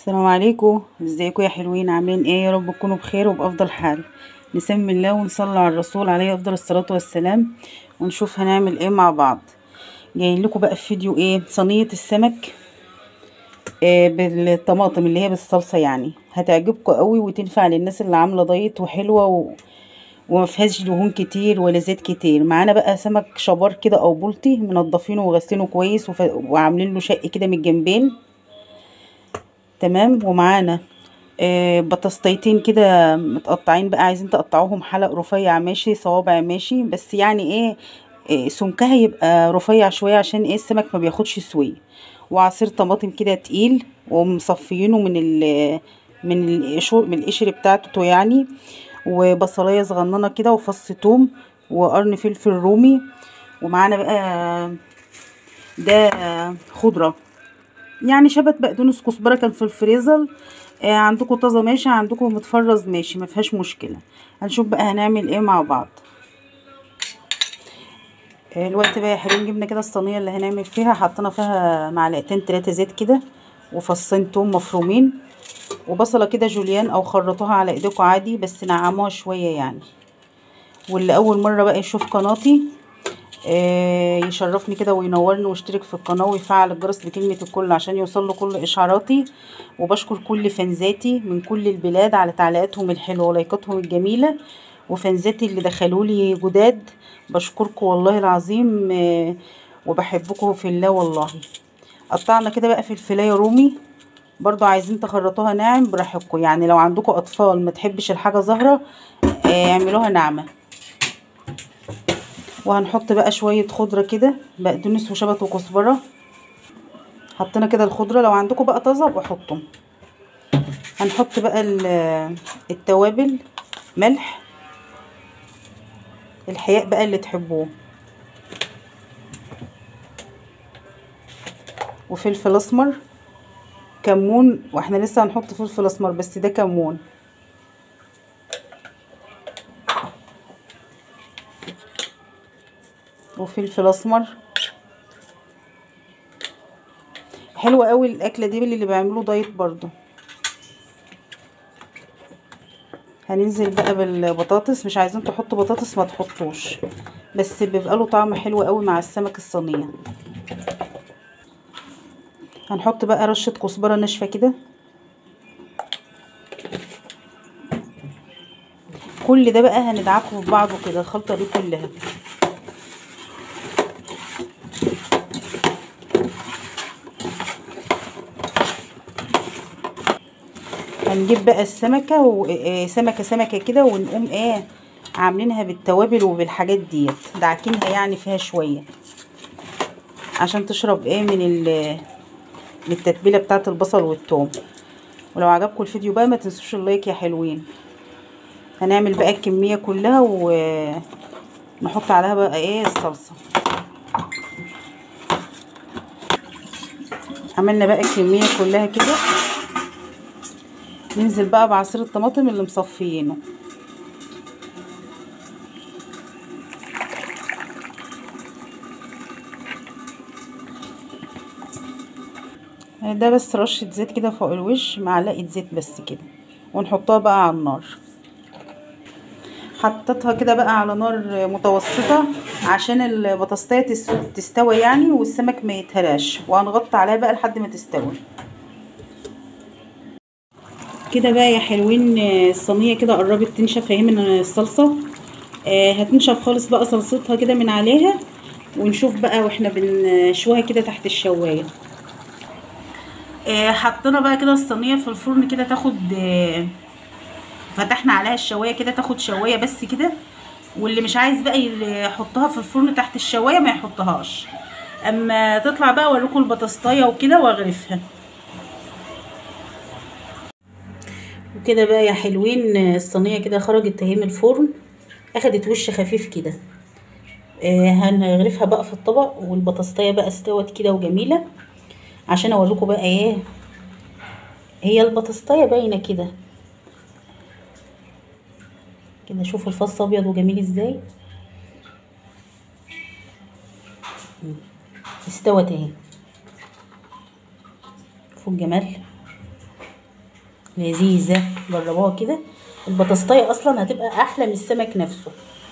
السلام عليكم ازيكم يا حلوين عاملين ايه يا رب تكونوا بخير وبافضل حال نسمي الله ونصلي على الرسول عليه افضل الصلاه والسلام ونشوف هنعمل ايه مع بعض جايين لكم بقى في فيديو ايه صينيه السمك إيه بالطماطم اللي هي بالصلصه يعني هتعجبكم قوي وتنفع للناس اللي عامله دايت وحلوه و... وما فيهاش دهون كتير ولا زيت كتير معانا بقى سمك شبار كده او بلطي منضفينه وغسلينه كويس وف... وعاملين له شق كده من الجنبين تمام ومعانا آه بطاطستين كده متقطعين بقى عايزين تقطعوهم حلق رفيع ماشي صوابع ماشي بس يعني ايه, إيه سمكها يبقى رفيع شويه عشان ايه السمك ما بياخدش سويه وعصير طماطم كده تقيل ومصفيينه من ال من القشور من القشر بتاعته يعني وبصلايه صغننه كده وفص توم وقرن فلفل رومي ومعانا بقى ده خضره يعني شبت بقدونس كزبره كان في الفريزر آه عندكم طازه ماشي عندكم متفرز ماشي ما فيهاش مشكله هنشوف بقى هنعمل ايه مع بعض آه الوقت بقى يا حلوين جبنا كده الصينيه اللي هنعمل فيها حطينا فيها معلقتين تلاتة زيت كده وفصين توم مفرومين وبصله كده جوليان او خرطوها على ايديكم عادي بس نعموها شويه يعني واللي اول مره بقى يشوف قناتي آه يشرفني كده وينورني ويشترك في القناه ويفعل الجرس بكلمه الكل عشان يوصل له كل اشعاراتي وبشكر كل فانزاتي من كل البلاد على تعليقاتهم الحلوه ولايكاتهم الجميله وفانزاتي اللي دخلوا لي جداد بشكركم والله العظيم آه وبحبكم في الله والله قطعنا كده بقى فلفلايه رومي برضو عايزين تخرطوها ناعم براحتكم يعني لو عندكم اطفال ما تحبش الحاجه زهره آه اعملوها ناعمه وهنحط بقى شويه خضره كده بقدونس وشبت وكزبره حطينا كده الخضره لو عندكم بقى طازه بحطهم هنحط بقى التوابل ملح الحياء بقى اللي تحبوه وفلفل اسمر كمون واحنا لسه هنحط فلفل اسمر بس ده كمون وفلفل اسمر حلوه قوي الاكله دي اللي بيعملوا دايت برضو هننزل بقى بالبطاطس مش عايزين تحطوا بطاطس ما تحطوش بس بيبقى له طعم حلو قوي مع السمك الصينيه هنحط بقى رشه كزبره ناشفه كده كل ده بقى هندعكه في بعضه كده الخلطه دي كلها هنجيب بقى السمكة وسمكة سمكة كده ونقوم ايه عاملينها بالتوابل وبالحاجات ديت دعكينها يعني فيها شوية عشان تشرب ايه من من التتبيلة بتاعة البصل والثوم ولو عجبكم الفيديو بقى ما تنسوش اللايك يا حلوين هنعمل بقى الكمية كلها ونحط عليها بقى ايه الصلصة عملنا بقى الكمية كلها كده ننزل بقى بعصير الطماطم اللي مصفيينه ده بس رشة زيت كده فوق الوش معلقة زيت بس كده ونحطها بقى على النار حطيتها كده بقى على نار متوسطة عشان البطاطسية تستوي يعني والسمك ما يتهراش وهنغطي عليها بقى لحد ما تستوي كده بقى يا حلوين الصينيه كده قربت تنشف اهي من الصلصه آه هتنشف خالص بقى صلصتها كده من عليها ونشوف بقى واحنا بنشوها كده تحت الشوايه آه حطينا بقى كده الصينيه في الفرن كده تاخد آه فتحنا عليها الشوايه كده تاخد شوايه بس كده واللي مش عايز بقى يحطها في الفرن تحت الشوايه ما يحطهاش اما تطلع بقى اوريكم البطاطسايه وكده واغرفها وكده بقى يا حلوين الصينيه كده خرجت اهي من الفرن اخدت وش خفيف كده آه هنغرفها بقى في الطبق والبطاطسايه بقى استوت كده وجميله عشان اوريكم بقى ايه هي البطاطسايه باينه كده كده شوفوا الفص ابيض وجميل ازاي استوت اهي شوفوا الجمال لذيذة جربوها كده البطاطاية اصلا هتبقى احلى من السمك نفسه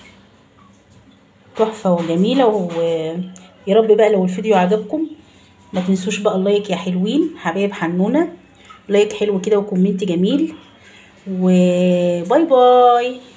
تحفة وجميلة ويا رب بقى لو الفيديو عجبكم ما تنسوش بقى اللايك يا حلوين حبايب حنونة لايك حلو كده وكومنت جميل وباي باي